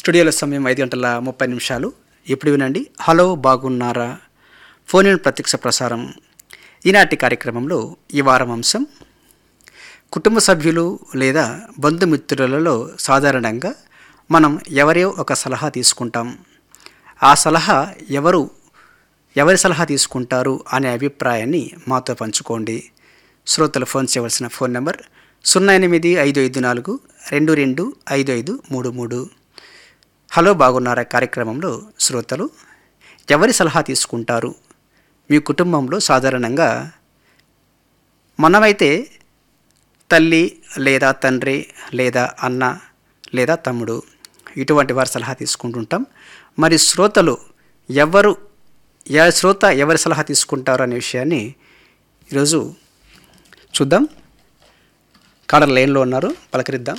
స్టూడియోలో సమయం ఐదు గంటల ముప్పై నిమిషాలు ఇప్పుడు వినండి హలో బాగున్నారా ఫోన్ ఇన్ ప్రత్యక్ష ప్రసారం ఈనాటి కార్యక్రమంలో ఈ వారం అంశం కుటుంబ సభ్యులు లేదా బంధుమిత్రులలో సాధారణంగా మనం ఎవరో ఒక సలహా తీసుకుంటాం ఆ సలహా ఎవరు ఎవరి సలహా తీసుకుంటారు అనే అభిప్రాయాన్ని మాతో పంచుకోండి శ్రోతలు ఫోన్ చేయవలసిన ఫోన్ నెంబర్ సున్నా ఎనిమిది ఐదు ఐదు నాలుగు రెండు రెండు ఐదు ఐదు మూడు మూడు హలో బాగున్నారా కార్యక్రమంలో శ్రోతలు ఎవరి సలహా తీసుకుంటారు మీ కుటుంబంలో సాధారణంగా మనమైతే తల్లి లేదా తండ్రి లేదా అన్న లేదా తమ్ముడు ఇటువంటి వారి సలహా తీసుకుంటుంటాం మరి శ్రోతలు ఎవరు ఏ శ్రోత ఎవరి సలహా తీసుకుంటారు అనే విషయాన్ని ఈరోజు చూద్దాం కాడ లైన్లో ఉన్నారు పలకరిద్దాం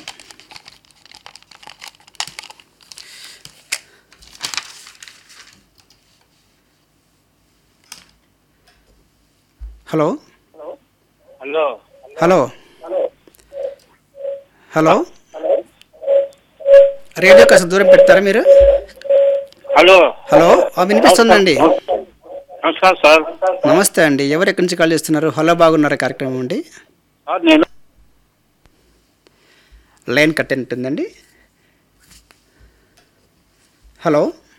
hello hello hello hello radio కాస్త దూరం పెడతారా మీరు హలో హలో ఆ, వినిపిస్తుందండి నమస్కారం సార్ నమస్తే అండి ఎవరు ఎక్కడి నుంచి కాల్ చేస్తున్నారు హలో బాగున్నారా కార్యక్రమం అండి సార్ నేను లైన్ కట్ ఉంటుందండి హలో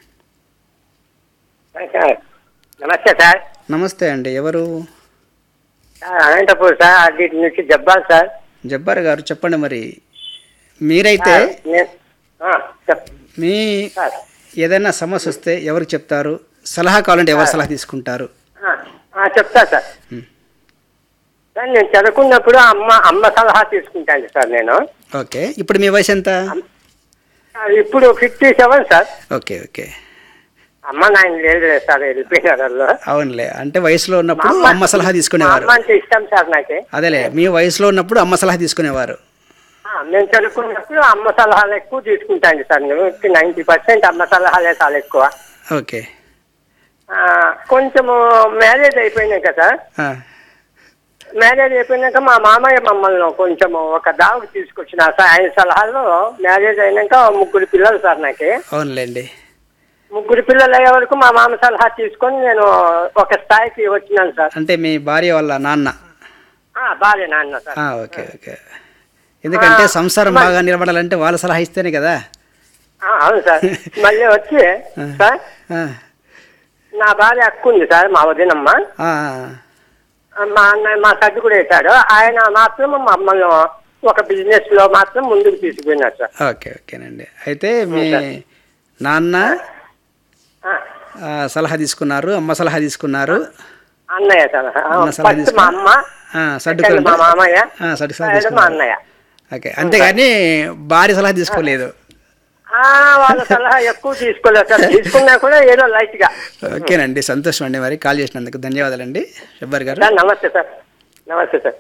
సార్ నమస్తే సార్ నమస్తే అండి ఎవరు సార్ అనంతపూర్ సార్ అటు నుంచి జబ్బాల్ సార్ జబ్బార్ గారు చెప్పండి మరి మీరైతే సార్, నేను- ఆ, చెప్ మీ సార్ ఏదైనా సమస్య వస్తే ఎవరికి చెప్తారు సలహా కావాలంటే ఎవరు సలహా తీసుకుంటారు ఆ, ఆ, చెప్తా సార్ ఉమ్. సార్ నేను చదువుకున్నప్పుడు అమ్మ అమ్మ సలహా తీసుకుంటాను సార్ నేను ఓకే ఇప్పుడు మీ వయసు ఎంత ఆ, ఇప్పుడు fifty seven sir okay okay అమ్మ నాయన లేదు సార్ వెళ్ళిపోయినారు వాళ్ళు. అవునులే అంటే వయసులో మా ఉన్నప్పుడు అమ్మ- అమ్మ సలహా మా తీసుకునేవారు అమ్మ అంటే ఇష్టం సార్ నాకు అదేలే మీ వయసులో ఉన్నప్పుడు అమ్మ సలహా తీసుకునేవారు ఆ, నేను చదువుకున్నప్పుడు అమ్మ సలహాలు ఎక్కువ తీసుకుంటాను సార్ నేను నైంటీ పర్సెంట్ అమ్మ సలహాలే చాలా ఎక్కువ ఓకే ఆ, కొంచెము మ్యారేజ్ అయిపోయినాక సార్ ఆ, మ్యారేజ్ అయిపోయినాక మా మామయ్య మమ్మల్ని కొంచెం ఒక దావుకు తీసుకొచ్చిన సార్ ఆయన సలహాలో మ్యారేజ్ అయినాక ముగ్గురు పిల్లలు సార్ నాకు అవునులేండి ముగ్గురు పిల్లలు అయ్యే వరకు మా మామ సలహా తీసుకొని నేను ఒక స్థాయికి వచ్చినాను సార్ అంటే మీ భార్య వాళ్ళ నాన్న ఆ, బాగా నాన్న సార్ ఆ, ఓకే ఓకే ఎందుకంటే ఆ, సంసారం మరి- బాగా నిలబడాలంటే వాళ్ళ సలహా ఇస్తేనే కదా ఆ, అవును సార్ మళ్ళీ వచ్చి సార్ ఆ, నా భార్య అక్కు ఉంది సార్ మా వదినమ్మ ఆ, ఆ, మా అన్న మా సర్దు కూడా వేశాడు ఆయన మాత్రం మమ్మల్ని ఒక బిజినెస్ లో మాత్రం ముందుకు తీసుకుపోయినారు సార్ ఓకే ఓకేనండి అయితే మీ సార్. నాన్న ఆ, ఆ, సలహా తీసుకున్నారు అమ్మ సలహా తీసుకున్నారు అన్నయ్య సార్ ఆ, అన్న సలహా ఫస్ట్ మా అమ్మ ఆ, సెకండ్ సర్దుకోండి మా మామయ్య ఆ, సర్దు సలహా థర్డ్ మా తీసుకున్నారు అన్నయ్య ఓకే అంతేగాని భార్య సలహా తీసుకోలేదు ఆ, వాళ్ళ సలహా ఎక్కువ తీసుకోలేదు సార్ తీసుకున్నా కూడా ఏదో లైట్ గా ఓకేనండి సంతోషం అండి మరి కాల్ చేసినందుకు ధన్యవాదాలండి షబ్బర్ గారు సార్ నమస్తే సార్ నమస్తే సార్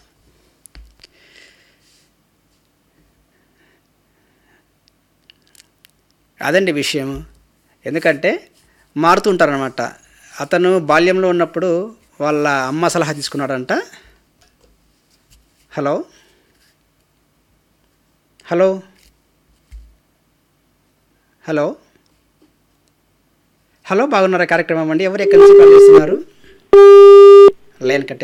అదండి విషయం ఎందుకంటే మారుతుంటారనమాట అతను బాల్యంలో ఉన్నప్పుడు వాళ్ళ అమ్మ సలహా తీసుకున్నాడంట హలో హలో హలో హలో బాగున్నారా కార్యక్రమం అండి ఎవరు ఎక్కడి నుంచి కాల్ చేస్తున్నారు లైన్ కట్టే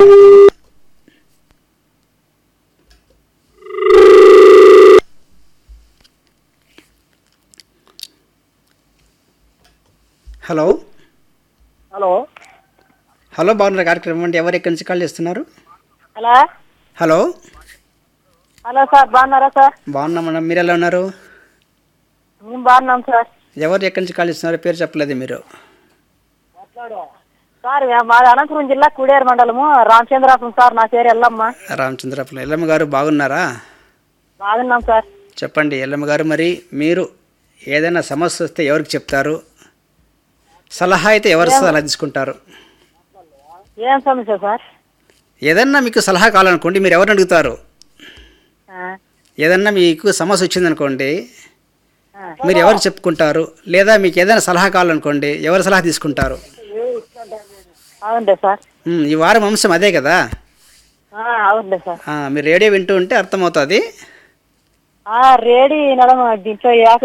హలో హలో హలో బాగున్నారా కార్యక్రమం అండి ఎవరు ఎక్కడి నుంచి కాల్ చేస్తున్నారు హలో హలో హలో సార్ బాగున్నారా సార్ బాగున్నాం మేడం మీరు ఎలా ఉన్నారు మేము బాగున్నాం సార్ ఎవరు ఎక్కడి నుంచి కాల్ చేస్తున్నారు పేరు చెప్పలేదు మీరు సార్ మాది అనంతపురం జిల్లా కుడేరు మండలము రామచంద్రాపురం సార్ నా పేరు ఎల్లమ్మ రామచంద్రపురం ఎల్లమ్మ గారు బాగున్నారా బాగున్నాం సార్ చెప్పండి ఎల్లమ్మ గారు మరి మీరు ఏదైనా సమస్య వస్తే ఎవరికి చెప్తారు సలహా అయితే ఎవరు సలహా తీసుకుంటారు ఏం సమస్య సార్ ఏదన్నా మీకు సలహా కావాలనుకోండి మీరు ఎవరిని అడుగుతారు ఆ, ఏదన్నా మీకు సమస్య వచ్చిందనుకోండి ఆ. మీరు ఎవరికి చెప్పుకుంటారు లేదా మీకు ఏదైనా సలహా కావాలనుకోండి ఎవరు సలహా తీసుకుంటారు అవునులే సార్ ఉమ్, ఈ వారం అంశం అదే కదా ఆ, అవునులే సార్ ఆ, మీరు రేడియో వింటూ ఉంటే అర్థమవుతుంది ఆ, రేడి నడమ దీంట్లో యాప్